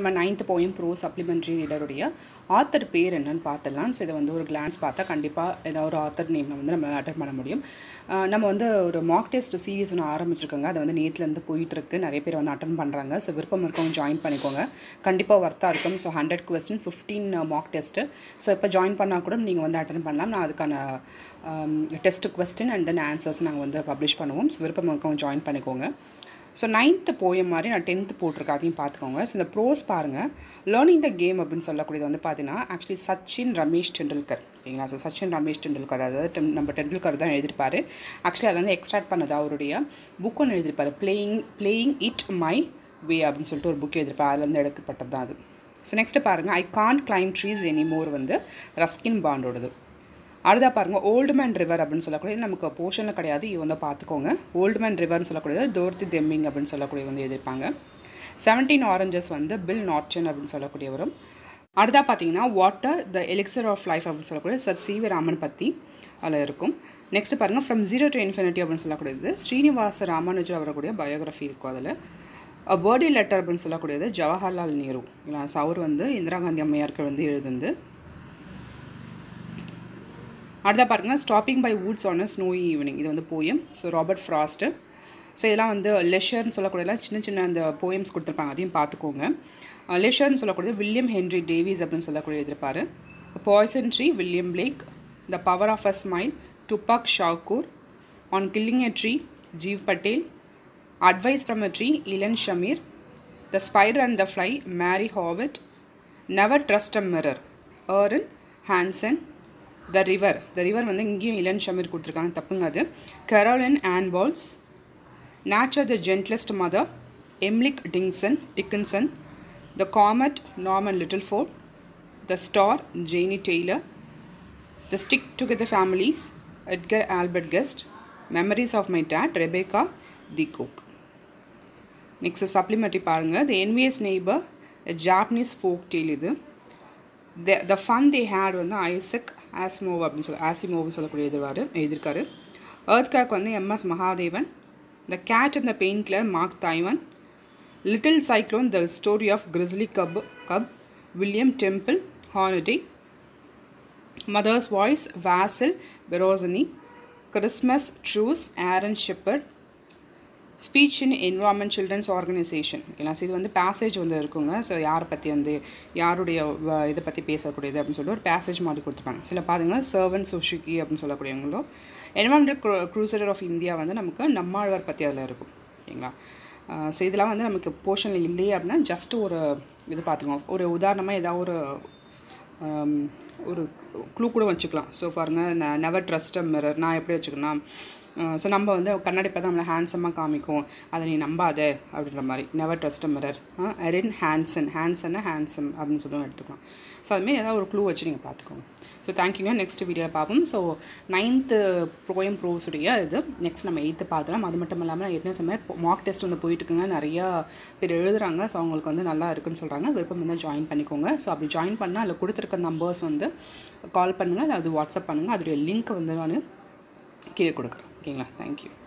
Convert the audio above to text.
நம்ம நைன்த் போயும் bro supplementary ரீடருடைய author பேர் என்னன்னு பார்த்துடலாம் ஸோ இதை வந்து ஒரு கிளான்ஸ் பார்த்தா கண்டிப்பாக ஏதாவது ஒரு ஆத்தர் நேமில் வந்து நம்ம அட்டன் பண்ண முடியும் அஹ் நம்ம வந்து ஒரு மாக் டெஸ்ட் சீரிஸ் ஒன்று ஆரம்பிச்சிருக்கோங்க அது வந்து நேற்றுலேருந்து போயிட்டுருக்கு நிறைய பேர் வந்து அட்டன் பண்ணுறாங்க ஸோ விருப்பம் இருக்கவங்க ஜாயின் பண்ணிக்கோங்க கண்டிப்பாக ஒர்த்தாக இருக்கும் so hundred question fifteen mock test so இப்போ ஜாயின் பண்ணால் கூட நீங்கள் வந்து அட்டன் பண்ணலாம் நான் அதுக்கான test question and then answers நாங்கள் வந்து பப்ளிஷ் பண்ணுவோம் ஸோ விருப்பம் இருக்கவங்க ஜாயின் பண்ணிக்கோங்க ஸோ நைன்த்து போயம் மாதிரி நான் டென்த்து போட்டிருக்கேன் அதையும் பார்த்துக்கோங்க ஸோ இந்த ப்ரோஸ் பாருங்கள் லேர்னிங் த கேம் அப்படின்னு சொல்லக்கூடியது வந்து பார்த்தீங்கன்னா ஆக்சுவலி சச்சின் ரமேஷ் டெண்டுல்கர் ஓகேங்களா ஸோ சச்சின் ரமேஷ் டெண்டுல்கர் அதாவது டெம்- நம்ம டெண்டுல்கர் தான் எழுதியிருப்பாரு ஆக்சுவலி அதை வந்து எக்ஸ்ட்ராக்ட் பண்ணது அவருடைய புக் ஒன்று எழுதியிருப்பாரு playing playing it my way அப்படின்னு சொல்லிட்டு ஒரு புக் எழுதியிருப்பார் அதுலேருந்து எடுக்கப்பட்டது தான் அது ஸோ நெக்ஸ்ட்டு பாருங்கள் I can't climb trees anymore வந்து ரஸ்கின் பாண்டோடது அடுத்தா பாருங்கள் ஓல்டு மேன் ரிவர் அப்படின்னு சொல்லக்கூடியது நமக்கு போர்ஷனில் கிடையாது இது வந்து பார்த்துக்கோங்க ஓல்டு மேன் ரிவர்னு சொல்லக்கூடியது தோர்த்தி தெம்மிங் அப்படின்னு சொல்லக்கூடியது வந்து எழுதியிருப்பாங்க செவன்டீன் ஆரஞ்சஸ் வந்து பில் நாட்சன் அப்படின்னு சொல்லக்கூடியவரும் அடுத்தா பார்த்தீங்கன்னா water the elixir of life அப்படின்னு சொல்லக்கூடிய சர் சி வி ராமன் பற்றி அதில் இருக்கும் நெக்ஸ்ட் பாருங்கள் ஃப்ரம் ஜீரோ டு இன்ஃபினிட்டி அப்படின்னு சொல்லக்கூடியது ஸ்ரீனிவாச ராமானுஜர் அவருடைய பயோகிராஃபி இருக்கும் அதில் அ பேர்டி லெட்டர் அப்படின்னு சொல்லக்கூடியது ஜவஹர்லால் நேரு இல்லை ஸோ அவர் வந்து இந்திரா காந்தி அம்மையாருக்கு வந்து எழுதுந்து அடுத்த பாருங்க stopping by woods on a snowy evening இது வந்து poem so Robert Frost so இதெல்லாம் வந்து லெஷர்னு சொல்லக்கூடியலாம் சின்ன சின்ன அந்த போயம்ஸ் கொடுத்துருப்பாங்க அதையும் பார்த்துக்கோங்க லெஷர்னு சொல்லக்கூடியது வில்லியம் ஹென்ரி டேவிஸ் அப்படின்னு சொல்லக்கூடிய எழுதியிருப்பாரு poison tree William Blake the power of a smile Tupac Shakur on killing a tree Gieve Patel advice from a tree Ilan Shamir the spider and the fly Mary Howitt never trust a mirror Erin Hanson the river the river வந்து இங்கேயும் Ilan Shamir கொடுத்துருக்காங்க தப்புங்க அது Caroline ஆன்பால்ஸ் nature the gentlest mother Emily Dickinson Dickinson the comet Norman Littleford the star Jane Taylor the stick together families Edgar Albert guest memories of my dad Rebecca the cook next supplementary பாருங்கள் the envious neighbour Japanese folk tale இது the the fun they had வந்து Isaac Asimov அப்படின்னு சொல்லி ஆசிமோவ்னு சொல்லக்கூடிய எழுதுவார் எழுதியிருக்காரு earth cake வந்து MS Mahadevan the cat and the painkiller Mark Twain little cyclone the story of grizzly cub cub William Temple Hornaday mother's voice வாசல் பெரோசனி Christmas truce Aaron Shepherd speech இன் environment children's organisation ஓகேங்களா so இது வந்து passage வந்து இருக்குங்க so யாரை பற்றி வந்து யாருடைய வ- இதை பற்றி பேசக்கூடியது அப்படின்னு சொல்லிட்டு ஒரு பேசேஜ் மாதிரி கொடுத்துருப்பாங்க சில பாருங்க சர்வன் சுஷிகி அப்படின்னு சொல்லக்கூடியவங்களும் என்வரான்மெண்ட் க்ரூசரர் ஆஃப் இந்தியா வந்து நமக்கு நம்மாழ்வார் பற்றி அதில் இருக்கும் ஓகேங்களா ஸோ இதெல்லாம் வந்து நமக்கு போர்ஷனில் இல்லையே அப்படின்னா ஜஸ்ட் ஒரு இது பார்த்துக்கோங்க ஒரு உதாரணமாக ஏதாவது ஒரு ஆம், ஒரு க்ளூ கூட வச்சுக்கலாம் ஸோ பாருங்க நெவர் ட்ரஸ்ட் அ மிரர் நான் எப்படி வச்சுக்கணும் ஸோ நம்ம வந்து கண்ணாடி பார்த்தா நம்மளை ஹேண்ட்ஸமாக காமிக்கும் அதை நீ நம்பாத அப்படின்ற மாதிரி never trust a mirror Erin Hanson ஹேண்ட்சன்னா ஹேண்ட்ஸம் அப்படின்னு சொல்லி எடுத்துக்கலாம் ஸோ அதுமாரி ஏதாவது ஒரு க்ளூ வச்சு நீங்கள் பார்த்துக்கோங்க ஸோ தேங்க்யூங்க நெக்ஸ்ட் வீடியோவில் பார்ப்போம் ஸோ நைன்த்து ப்ரோயம் ப்ரோஸுடைய இது நெக்ஸ்ட் நம்ம எயித்து பார்த்துலாம் அது மட்டும் இல்லாமல் என்ன சமயம் மார்க் டெஸ்ட் வந்து போயிட்டுருக்குங்க நிறையா பேர் எழுதுறாங்க ஸோ அவங்களுக்கு வந்து நல்லா இருக்குன்னு சொல்கிறாங்க விருப்பம் இருந்தால் ஜாயின் பண்ணிக்கோங்க ஸோ அப்படி ஜாயின் பண்ணால் அதில் கொடுத்துருக்க நம்பர்ஸ் வந்து கால் பண்ணுங்கள் அது வாட்ஸ்அப் பண்ணுங்கள் அதோடைய லிங்க் வந்து நான் கீழே கொடுக்குறேன் ஓகேங்களா தேங்க்யூ